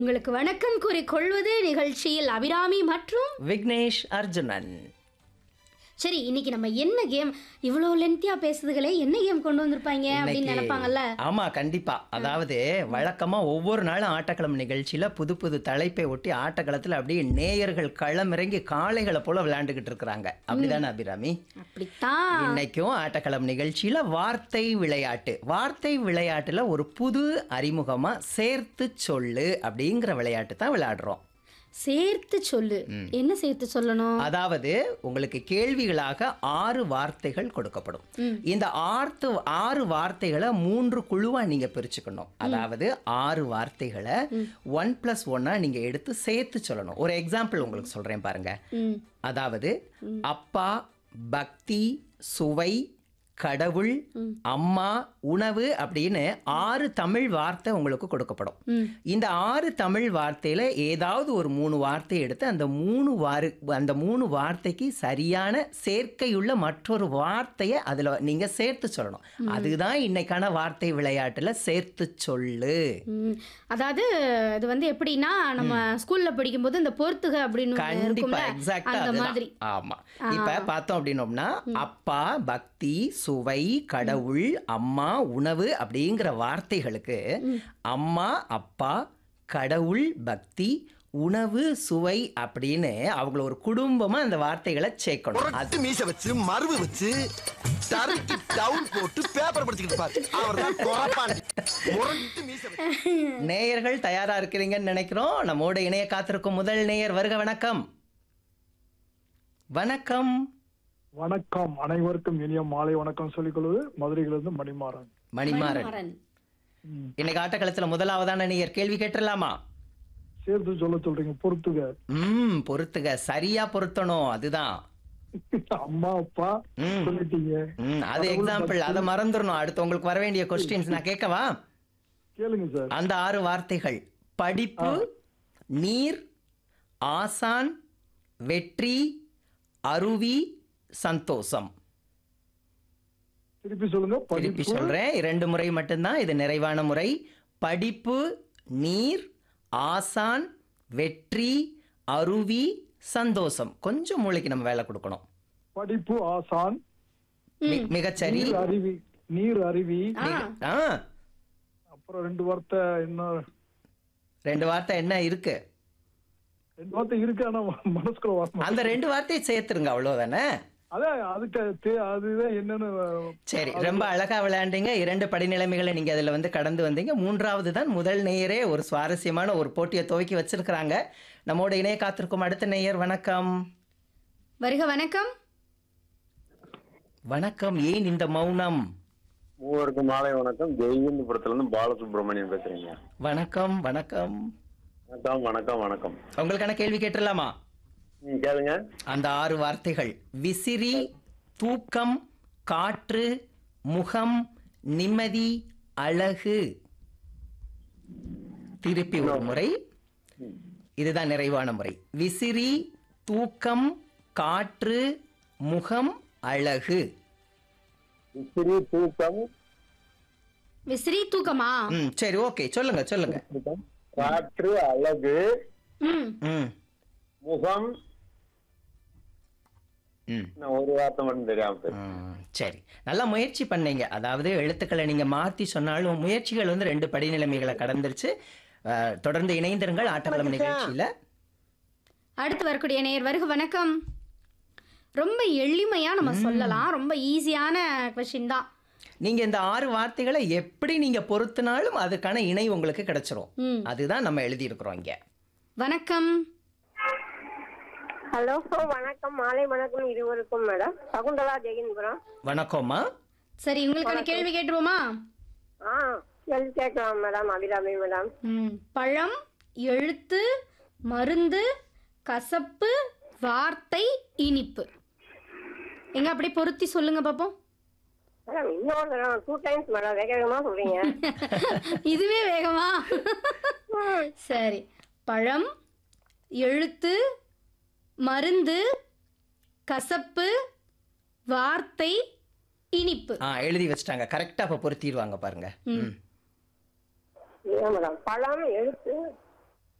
உங்களுக்கு வணக்கம் கூறிக்கொள்வது நிகழ்ச்சியில் அபிராமி மற்றும் விக்னேஷ் அர்ஜுனன் சரி இன்னைக்கு நம்ம என்ன கேம் இவ்வளோ லென்த்தியா பேசுதுகளே என்ன கேம் கொண்டு வந்திருப்பாங்க அப்படின்னு இன்னைக்கு- நினைப்பாங்கல்ல ஆமா கண்டிப்பா அதாவது வழக்கமா ஒவ்வொரு நாளும் ஆட்டக்களம் நிகழ்ச்சியில புது புது தலைப்பை ஒட்டி ஆட்டக்களத்துல அப்படியே நேயர்கள் களமிறங்கி காளைகளை போல விளையாண்டுகிட்டு இருக்கிறாங்க அப்படிதானே அபிராமி அப்படித்தான் இன்னைக்கும் ஆட்டக்களம் நிகழ்ச்சியில வார்த்தை விளையாட்டு வார்த்தை விளையாட்டுல ஒரு புது அறிமுகமா சேர்த்து சொல்லு அப்படிங்கிற விளையாட்டு தான் விளையாடுறோம் சேர்த்து சொல்லு என்ன சேர்த்து சொல்லணும் அதாவது உங்களுக்கு கேள்விகளாக ஆறு வார்த்தைகள் கொடுக்கப்படும் ம். இந்த ஆர்த்து ஆறு வார்த்தைகளை மூன்று குழுவா நீங்க பிரிச்சுக்கணும் அதாவது ஆறு வார்த்தைகளை ஒன் பிளஸ் ஒன்னா நீங்க எடுத்து சேர்த்து சொல்லணும் ஒரு எக்ஸாம்பிள் உங்களுக்கு சொல்றேன் பாருங்க ம் அதாவது அப்பா பக்தி சுவை கடவுள் அம்மா உணவு அப்படின்னு ஆறு தமிழ் வார்த்தை உங்களுக்கு கொடுக்கப்படும் ம். இந்த ஆறு தமிழ் வார்த்தையில ஏதாவது ஒரு மூணு வார்த்தை எடுத்து அந்த மூணு வாரு அந்த மூணு வார்த்தைக்கு சரியான சேர்க்கையுள்ள மற்றொரு வார்த்தையை அதுல நீங்க சேர்த்து சொல்லணும் அதுதான் இன்னைக்கான வார்த்தை விளையாட்டுல சேர்த்து சொல்லு ம். அதாவது இது வந்து எப்படின்னா நம்ம ஸ்கூல்ல படிக்கும்போது இந்த பொறுத்துக அப்படின்னு ஒண்ணு கண்டிப்பா இருக்கும்ல எக்ஸாக்டா அந்த அதுதான் மாதிரி ஆமா இப்ப பார்த்தோம் அப்படின்னோம்னா அப்பா பக்தி சுவை கடவுள் அம்மா உணவு அப்படிங்கிற வார்த்தைகளுக்கு அம்மா அப்பா கடவுள் பக்தி உணவு சுவை அப்படின்னு அவங்கள ஒரு குடும்பமா அந்த வார்த்தைகளை சேர்க்கணும் அது முரட்டு மீச வச்சு மருவு வச்சு தரைக்கு டவுன் போட்டு பேப்பர் படிச்சுக்கிட்டு பாரு அவர்தான் குறப்பாண்டி முரட்டு மீச வச்சு நேயர்கள் தயாரா இருக்கிறீங்கன்னு நினைக்கிறோம் நம்மோட இணைய காத்திருக்கும் முதல் நேயர் வருக வணக்கம் வணக்கம் வணக்கம் அனைவருக்கும் இனிய மாலை வணக்கம் சொல்லிக் கொள்வது மதுரையிலிருந்து மணிமாறன் மணிமாறன் மணிமாறன். இன்னைக்கு ஆட்டக்களத்துல முதலாவதான நேயர் கேள்வி கேட்டுடலாமா சேர்த்து சொல்ல சொல்றீங்க பொறுத்துக ம் பொறுத்துக சரியா பொருத்தணும் அதுதான் அம்மா அப்பா ம். சொல்லிட்டீங்க ம் அது எக்ஸாம்பிள் அதை மறந்துடணும் அடுத்து உங்களுக்கு வர வேண்டிய கொஸ்டின்ஸ் நான் கேட்கவா கேளுங்க சார் அந்த ஆறு வார்த்தைகள் படிப்பு நீர் ஆசான் வெற்றி அருவி சந்தோஷம் திருப்பி சொல்லுங்க திருப்பி படிப்பு சொல்றேன் இரண்டு முறை மட்டும்தான் இது நிறைவான முறை படிப்பு நீர் ஆசான் வெற்றி அருவி சந்தோஷம் கொஞ்சம் மூளைக்கு நம்ம வேலை கொடுக்கணும் படிப்பு ஆசான் மி- மிகச்சரி நீர் அருவி நீர் அருவி ஆ அப்புறம் ரெண்டு வார்த்தை இன்னும் ரெண்டு வார்த்தை என்ன இருக்கு ரெண்டு வார்த்தை இருக்கு ஆனா மனசுக்குள்ள வரணும் அந்த ரெண்டு வார்த்தையை சேர்த்துருங்க அவ்வளவுதானே அதான் அதுக்கு தே- அதுதான் என்னன்னு சரி ரொம்ப அழகா விளையாண்டீங்க இரண்டு படிநிலைமைகளை நீங்க அதுல வந்து கடந்து வந்தீங்க மூன்றாவது தான் முதல் நேயரே ஒரு சுவாரஸ்யமான ஒரு போட்டியை துவக்கி வச்சிருக்கிறாங்க நம்மோட இணைய காத்திருக்கும் அடுத்த நேயர் வணக்கம் வருக வணக்கம் வணக்கம் ஏன் இந்த மௌனம் மூவருக்கும் மாலை வணக்கம் ஜெய்ஹிந்துபுரத்துல இருந்து பாலசுப்ரமணியன் பேசுறீங்க வணக்கம் வணக்கம் வணக்கம் வணக்கம் வணக்கம் உங்களுக்கான கேள்வி கேட்டுடலாமா நீங்க கேளுங்க அந்த ஆறு வார்த்தைகள் விசிறி தூக்கம் காற்று முகம் நிம்மதி அழகு திருப்பி ஒரு முறை இதுதான் நிறைவான முறை விசிறி தூக்கம் காற்று முகம் அழகு விசிறி தூக்கம் விசிறி தூக்கமா ம் சரி ஓகே சொல்லுங்க சொல்லுங்க தூக்கம், காற்று அழகு ம் ம் முகம் ம் நான் ஒரு வார்த்தை மட்டும் தெரியாம போயிடுச்சு. ம், சரி நல்லா முயற்சி பண்ணீங்க அதாவது எழுத்துக்களை நீங்க மாத்தி சொன்னாலும் முயற்சிகள் வந்து ரெண்டு படிநிலைமைகளை கடந்துருச்சு அஹ், தொடர்ந்து இணைந்திருங்கள் ஆட்டவளம் நிகழ்ச்சியில அடுத்து வரக்கூடிய நேயர் வருக வணக்கம் ரொம்ப எளிமையா நம்ம சொல்லலாம் ரொம்ப ஈஸியான கொஸ்டின் தான் நீங்க இந்த ஆறு வார்த்தைகளை எப்படி நீங்க பொருத்தினாலும் அதுக்கான இணை உங்களுக்கு கிடைச்சிரும் ம் அதுதான் நம்ம எழுதி இருக்கிறோம் இங்க வணக்கம் ஹலோ வணக்கம் மாலை வணக்கம் இருவருக்கும் மேடம் சகுந்தலா ஜெயின்புரம் வணக்கம்மா சரி உங்களுக்கான கேள்வி கேட்டுருவோமா ஆ கேள்வி கேட்கலாம் மேடம் அபிராமி மேடம் ம் பழம் எழுத்து மருந்து கசப்பு வார்த்தை இனிப்பு எங்க அப்படியே பொருத்தி சொல்லுங்க பாப்போம் மேடம் இன்னொரு தடவை டூ டைம்ஸ் மேடம் வேக வேகமா சொல்றீங்க இதுவே வேகமா சரி பழம் எழுத்து மருந்து கசப்பு வார்த்தை இனிப்பு ஆ எழுதி வச்சிட்டாங்க கரெக்டா இப்ப பொருத்திடுவாங்க பாருங்க ம் ஏன் மேடம் பழம் எழுத்து